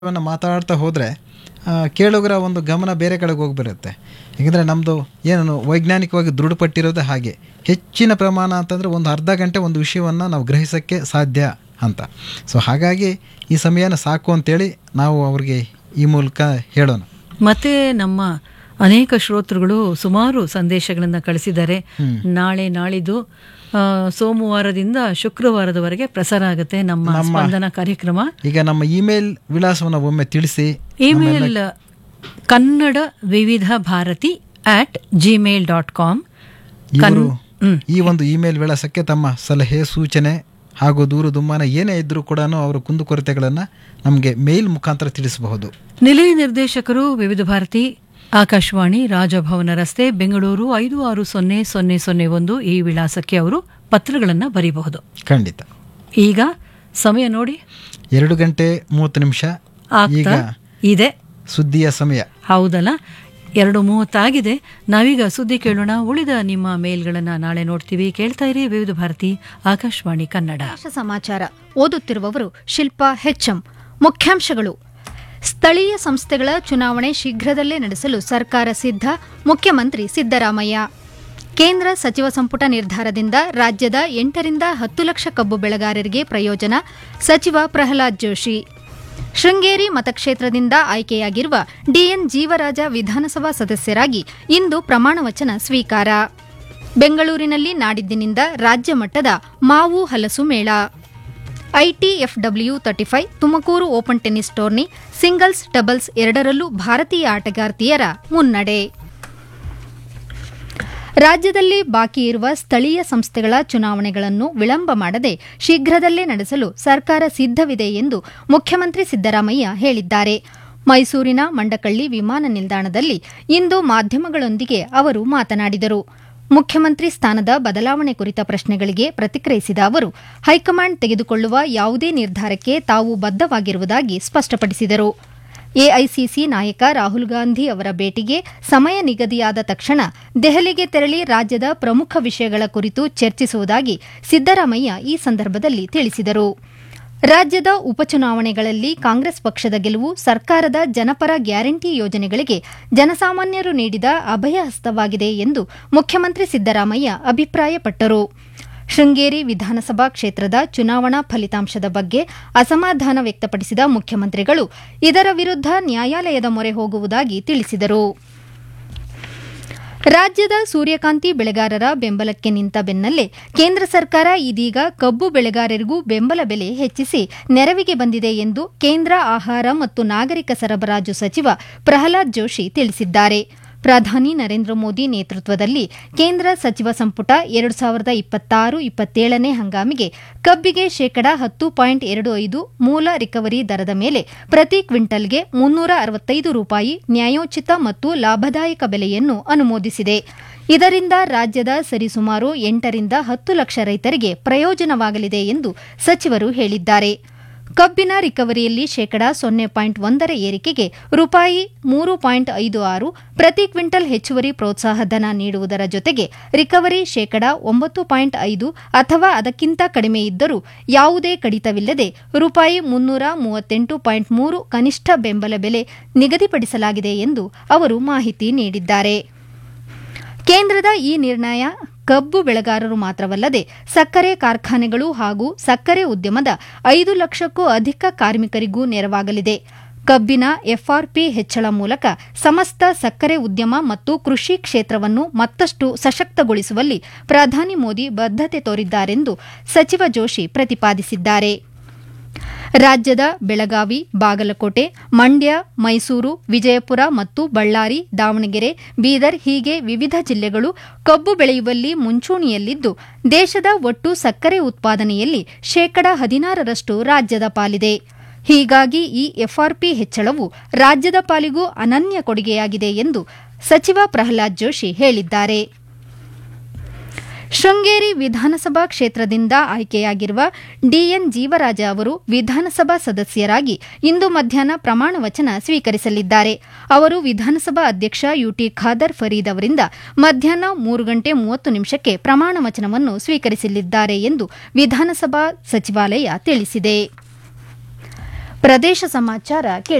ವನ್ನು ಮಾತಾಡ್ತಾ ಹೋದರೆ ಕೇಳುಗರ ಒಂದು ಗಮನ ಬೇರೆ ಕಡೆಗೆ ಹೋಗ್ಬಿರುತ್ತೆ ಯಾಕಂದರೆ ನಮ್ಮದು ಏನು ವೈಜ್ಞಾನಿಕವಾಗಿ ದೃಢಪಟ್ಟಿರೋದೇ ಹಾಗೆ ಹೆಚ್ಚಿನ ಪ್ರಮಾಣ ಅಂತಂದರೆ ಒಂದು ಅರ್ಧ ಗಂಟೆ ಒಂದು ವಿಷಯವನ್ನು ನಾವು ಗ್ರಹಿಸೋಕ್ಕೆ ಸಾಧ್ಯ ಅಂತ ಸೊ ಹಾಗಾಗಿ ಈ ಸಮಯನ ಸಾಕು ಅಂತೇಳಿ ನಾವು ಅವ್ರಿಗೆ ಈ ಮೂಲಕ ಹೇಳೋಣ ಮತ್ತೆ ನಮ್ಮ ಅನೇಕ ಶ್ರೋತೃಗಳು ಸುಮಾರು ಸಂದೇಶಗಳನ್ನು ಕಳಿಸಿದ್ದಾರೆ ನಾಳೆ ನಾಳಿದ್ದು ಆ, ಸೋಮವಾರದಿಂದ ಶುಕ್ರವಾರದವರೆಗೆ ಪ್ರಸಾರ ಆಗುತ್ತೆ ನಮ್ಮ ಸ್ಪಂದನ ಕಾರ್ಯಕ್ರಮ ಈಗ ನಮ್ಮ ಇಮೇಲ್ ವಿಳಾಸವನ್ನು ಒಮ್ಮೆ ತಿಳಿಸಿ email Kannada Vividh Bharati at gmail dot com ಇವರು ಈ ಒಂದು ಇಮೇಲ್ ವಿಳಾಸಕ್ಕೆ ತಮ್ಮ ಸಲಹೆ ಸೂಚನೆ ಹಾಗೂ ದೂರು ದುಮ್ಮಾನ ಏನೇ ಇದ್ದರೂ ಕೂಡ ಅವರ ಕುಂದುಕೊರತೆಗಳನ್ನು ನಮಗೆ ಮೇಲ್ ಮುಖಾಂತರ ತಿಳಿಸಬಹುದು ನಿಲಯ ನಿರ್ದೇಶಕರು ವಿವಿಧ ಭಾರತಿ ಆಕಾಶವಾಣಿ ರಾಜಭವನ ರಸ್ತೆ ಬೆಂಗಳೂರು ಐದು ಆರು ಸೊನ್ನೆ ಸೊನ್ನೆ ಸೊನ್ನೆ ಒಂದು ಈ ವಿಳಾಸಕ್ಕೆ ಅವರು ಪತ್ರಗಳನ್ನು ಬರೀಬಹುದು ಖಂಡಿತ ಈಗ ಸಮಯ ನೋಡಿ ಎರಡು ಗಂಟೆ ಮೂವತ್ತು ನಿಮಿಷ ಈಗ ಆಗ್ತಾ ಇದೆ ಸುದ್ದಿಯ ಸಮಯ ಹೌದಲ್ಲ ಎರಡು ಮೂವತ್ತಾಗಿದೆ ನಾವೀಗ ಸುದ್ದಿ ಕೇಳೋಣ ಉಳಿದ ನಿಮ್ಮ ಮೇಲ್ಗಳನ್ನ ನಾಳೆ ನೋಡ್ತೀವಿ ಕೇಳ್ತಾ ಇರಿ ವಿವಿಧ ಭಾರತಿ ಆಕಾಶವಾಣಿ ಕನ್ನಡ ಪ್ರದೇಶ ಸಮಾಚಾರ ಓದುತ್ತಿರುವವರು ಶಿಲ್ಪಾ ಹೆಚ್ಎಂ ಮುಖ್ಯಾಂಶಗಳು ಸ್ಥಳೀಯ ಸಂಸ್ಥೆಗಳ ಚುನಾವಣೆ ಶೀಘ್ರದಲ್ಲೇ ನಡೆಸಲು ಸರ್ಕಾರ ಸಿದ್ಧ ಮುಖ್ಯಮಂತ್ರಿ ಸಿದ್ದರಾಮಯ್ಯ ಕೇಂದ್ರ ಸಚಿವ ಸಂಪುಟ ನಿರ್ಧಾರದಿಂದ ರಾಜ್ಯದ ಎಂಟರಿಂದ ಹತ್ತು ಲಕ್ಷ ಕಬ್ಬು ಬೆಳೆಗಾರರಿಗೆ ಪ್ರಯೋಜನ ಸಚಿವ ಪ್ರಹ್ಲಾದ್ ಜೋಶಿ ಶೃಂಗೇರಿ ಮತಕ್ಷೇತ್ರದಿಂದ ಆಯ್ಕೆಯಾಗಿರುವ ಡಿಎನ್ ಜೀವರಾಜ ವಿಧಾನಸಭಾ ಸದಸ್ಯರಾಗಿ ಇಂದು ಪ್ರಮಾಣವಚನ ಸ್ವೀಕಾರ ಬೆಂಗಳೂರಿನಲ್ಲಿ ನಾಡಿದ್ದಿನಿಂದ ರಾಜ್ಯ ಮಟ್ಟದ ಮಾವು ಹಲಸು ಮೇಳ ITFW thirty five Tumakuru open tennis tourney singles doubles ಎರಡರಲ್ಲೂ ಭಾರತೀಯ ಆಟಗಾರ್ತಿಯರ ಮುನ್ನಡೆ ರಾಜ್ಯದಲ್ಲಿ ಬಾಕಿ ಇರುವ ಸ್ಥಳೀಯ ಸಂಸ್ಥೆಗಳ ಚುನಾವಣೆಗಳನ್ನು ವಿಳಂಬ ಮಾಡದೆ ಶೀಘ್ರದಲ್ಲೇ ನಡೆಸಲು ಸರ್ಕಾರ ಸಿದ್ಧವಿದೆ ಎಂದು ಮುಖ್ಯಮಂತ್ರಿ ಸಿದ್ದರಾಮಯ್ಯ ಹೇಳಿದ್ದಾರೆ ಮೈಸೂರಿನ ಮಂಡಕಳ್ಳಿ ವಿಮಾನ ನಿಲ್ದಾಣದಲ್ಲಿ ಇಂದು ಮಾಧ್ಯಮಗಳೊಂದಿಗೆ ಅವರು ಮಾತನಾಡಿದರು ಮುಖ್ಯಮಂತ್ರಿ ಸ್ಥಾನದ ಬದಲಾವಣೆ ಕುರಿತ ಪ್ರಶ್ನೆಗಳಿಗೆ ಪ್ರತಿಕ್ರಿಯಿಸಿದ ಅವರು ಹೈಕಮಾಂಡ್ ತೆಗೆದುಕೊಳ್ಳುವ ಯಾವುದೇ ನಿರ್ಧಾರಕ್ಕೆ ತಾವು ಬದ್ಧವಾಗಿರುವುದಾಗಿ ಸ್ಪಷ್ಟಪಡಿಸಿದರು ಎಐಸಿಸಿ ನಾಯಕ ರಾಹುಲ್ ಗಾಂಧಿ ಅವರ ಭೇಟಿಗೆ ಸಮಯ ನಿಗದಿಯಾದ ತಕ್ಷಣ ದೆಹಲಿಗೆ ತೆರಳಿ ರಾಜ್ಯದ ಪ್ರಮುಖ ವಿಷಯಗಳ ಕುರಿತು ಚರ್ಚಿಸುವುದಾಗಿ ಸಿದ್ದರಾಮಯ್ಯ ಈ ಸಂದರ್ಭದಲ್ಲಿ ತಿಳಿಸಿದರು ರಾಜ್ಯದ ಉಪಚುನಾವಣೆಗಳಲ್ಲಿ ಕಾಂಗ್ರೆಸ್ ಪಕ್ಷದ ಗೆಲುವು ಸರ್ಕಾರದ ಜನಪರ ಗ್ಯಾರಂಟಿ ಯೋಜನೆಗಳಿಗೆ ಜನಸಾಮಾನ್ಯರು ನೀಡಿದ ಅಭಯಹಸ್ತವಾಗಿದೆ ಎಂದು ಮುಖ್ಯಮಂತ್ರಿ ಸಿದ್ದರಾಮಯ್ಯ ಅಭಿಪ್ರಾಯಪಟ್ಟರು ಶೃಂಗೇರಿ ವಿಧಾನಸಭಾ ಕ್ಷೇತ್ರದ ಚುನಾವಣಾ ಫಲಿತಾಂಶದ ಬಗ್ಗೆ ಅಸಮಾಧಾನ ವ್ಯಕ್ತಪಡಿಸಿದ ಮುಖ್ಯಮಂತ್ರಿಗಳು ಇದರ ವಿರುದ್ಧ ನ್ಯಾಯಾಲಯದ ಮೊರೆ ಹೋಗುವುದಾಗಿ ತಿಳಿಸಿದರು ರಾಜ್ಯದ ಸೂರ್ಯಕಾಂತಿ ಬೆಳೆಗಾರರ ಬೆಂಬಲಕ್ಕೆ ನಿಂತ ಬೆನ್ನಲ್ಲೇ ಕೇಂದ್ರ ಸರ್ಕಾರ ಇದೀಗ ಕಬ್ಬು ಬೆಳೆಗಾರರಿಗೂ ಬೆಂಬಲ ಬೆಲೆ ಹೆಚ್ಚಿಸಿ ನೆರವಿಗೆ ಬಂದಿದೆ ಎಂದು ಕೇಂದ್ರ ಆಹಾರ ಮತ್ತು ನಾಗರಿಕ ಸರಬರಾಜು ಸಚಿವ ಪ್ರಹ್ಲಾದ್ ಜೋಶಿ ತಿಳಿಸಿದ್ದಾರೆ ಪ್ರಧಾನಿ ನರೇಂದ್ರ ಮೋದಿ ನೇತೃತ್ವದಲ್ಲಿ ಕೇಂದ್ರ ಸಚಿವ ಸಂಪುಟ ಎರಡು ಸಾವಿರದ ಇಪ್ಪತ್ತಾರು ಇಪ್ಪತ್ತೇಳನೇ ಹಂಗಾಮಿಗೆ ಕಬ್ಬಿಗೆ ಶೇಕಡ ಹತ್ತು ಪಾಯಿಂಟ್ ಎರಡು ಐದು ಮೂಲ ರಿಕವರಿ ದರದ ಮೇಲೆ ಪ್ರತಿ ಕ್ವಿಂಟಲ್ಗೆ ಮುನ್ನೂರ ಅರವತ್ತೈದು ರೂಪಾಯಿ ನ್ಯಾಯೋಚಿತ ಮತ್ತು ಲಾಭದಾಯಕ ಬೆಲೆಯನ್ನು ಅನುಮೋದಿಸಿದೆ ಇದರಿಂದ ರಾಜ್ಯದ ಸರಿಸುಮಾರು ಎಂಟರಿಂದ ಹತ್ತು ಲಕ್ಷ ರೈತರಿಗೆ ಪ್ರಯೋಜನವಾಗಲಿದೆ ಎಂದು ಸಚಿವರು ಹೇಳಿದ್ದಾರೆ ಕಬ್ಬಿನ ರಿಕವರಿಯಲ್ಲಿ ಶೇಕಡ ಸೊನ್ನೆ ಪಾಯಿಂಟ್ ಒಂದರ ಏರಿಕೆಗೆ ರೂಪಾಯಿ ಮೂರು ಪಾಯಿಂಟ್ ಐದು ಆರು ಪ್ರತಿ ಕ್ವಿಂಟಲ್ ಹೆಚ್ಚುವರಿ ಪ್ರೋತ್ಸಾಹಧನ ನೀಡುವುದರ ಜೊತೆಗೆ ರಿಕವರಿ ಶೇಕಡ ಒಂಬತ್ತು ಪಾಯಿಂಟ್ ಐದು ಅಥವಾ ಅದಕ್ಕಿಂತ ಕಡಿಮೆ ಇದ್ದರೂ ಯಾವುದೇ ಕಡಿತವಿಲ್ಲದೆ ರೂಪಾಯಿ ಮುನ್ನೂರ ಮೂವತ್ತೆಂಟು ಪಾಯಿಂಟ್ ಮೂರು ಕನಿಷ್ಠ ಬೆಂಬಲ ಬೆಲೆ ನಿಗದಿಪಡಿಸಲಾಗಿದೆ ಎಂದು ಅವರು ಮಾಹಿತಿ ನೀಡಿದ್ದಾರೆ ಕೇಂದ್ರದ ಈ ನಿರ್ಣಯ ಕಬ್ಬು ಬೆಳೆಗಾರರು ಮಾತ್ರವಲ್ಲದೆ ಸಕ್ಕರೆ ಕಾರ್ಖಾನೆಗಳು ಹಾಗೂ ಸಕ್ಕರೆ ಉದ್ಯಮದ ಐದು ಲಕ್ಷಕ್ಕೂ ಅಧಿಕ ಕಾರ್ಮಿಕರಿಗೂ ನೆರವಾಗಲಿದೆ ಕಬ್ಬಿನ ಎಫ್ಆರ್ಪಿ ಹೆಚ್ಚಳ ಮೂಲಕ ಸಮಸ್ತ ಸಕ್ಕರೆ ಉದ್ಯಮ ಮತ್ತು ಕೃಷಿ ಕ್ಷೇತ್ರವನ್ನು ಮತ್ತಷ್ಟು ಸಶಕ್ತಗೊಳಿಸುವಲ್ಲಿ ಪ್ರಧಾನಿ ಮೋದಿ ಬದ್ಧತೆ ತೋರಿದ್ದಾರೆಂದು ಸಚಿವ ಜೋಶಿ ಪ್ರತಿಪಾದಿಸಿದ್ದಾರೆ ರಾಜ್ಯದ ಬೆಳಗಾವಿ ಬಾಗಲಕೋಟೆ ಮಂಡ್ಯ ಮೈಸೂರು ವಿಜಯಪುರ ಮತ್ತು ಬಳ್ಳಾರಿ ದಾವಣಗೆರೆ ಬೀದರ್ ಹೀಗೆ ವಿವಿಧ ಜಿಲ್ಲೆಗಳು ಕಬ್ಬು ಬೆಳೆಯುವಲ್ಲಿ ಮುಂಚೂಣಿಯಲ್ಲಿದ್ದು ದೇಶದ ಒಟ್ಟು ಸಕ್ಕರೆ ಉತ್ಪಾದನೆಯಲ್ಲಿ ಶೇಕಡ ಹದಿನಾರರಷ್ಟು ರಾಜ್ಯದ ಪಾಲಿದೆ ಹೀಗಾಗಿ ಈ ಎಫ್ಆರ್ಪಿ ಹೆಚ್ಚಳವು ರಾಜ್ಯದ ಪಾಲಿಗೂ ಅನನ್ಯ ಕೊಡುಗೆಯಾಗಿದೆ ಎಂದು ಸಚಿವ ಪ್ರಹ್ಲಾದ್ ಜೋಶಿ ಹೇಳಿದ್ದಾರೆ ಶೃಂಗೇರಿ ವಿಧಾನಸಭಾ ಕ್ಷೇತ್ರದಿಂದ ಆಯ್ಕೆಯಾಗಿರುವ ಡಿಎನ್ ಜೀವರಾಜ ಅವರು ವಿಧಾನಸಭಾ ಸದಸ್ಯರಾಗಿ ಇಂದು ಮಧ್ಯಾಹ್ನ ಪ್ರಮಾಣ ವಚನ ಸ್ವೀಕರಿಸಲಿದ್ದಾರೆ ಅವರು ವಿಧಾನಸಭಾ ಅಧ್ಯಕ್ಷ ಯುಟಿ ಖಾದರ್ ಫರೀದ್ ಅವರಿಂದ ಮಧ್ಯಾಹ್ನ ಮೂರು ಗಂಟೆ ಮೂವತ್ತು ನಿಮಿಷಕ್ಕೆ ಪ್ರಮಾಣ ವಚನವನ್ನು ಸ್ವೀಕರಿಸಲಿದ್ದಾರೆ ಎಂದು ವಿಧಾನಸಭಾ ಸಚಿವಾಲಯ ತಿಳಿಸಿದೆ ಪ್ರದೇಶ ಸಮಾಚಾರ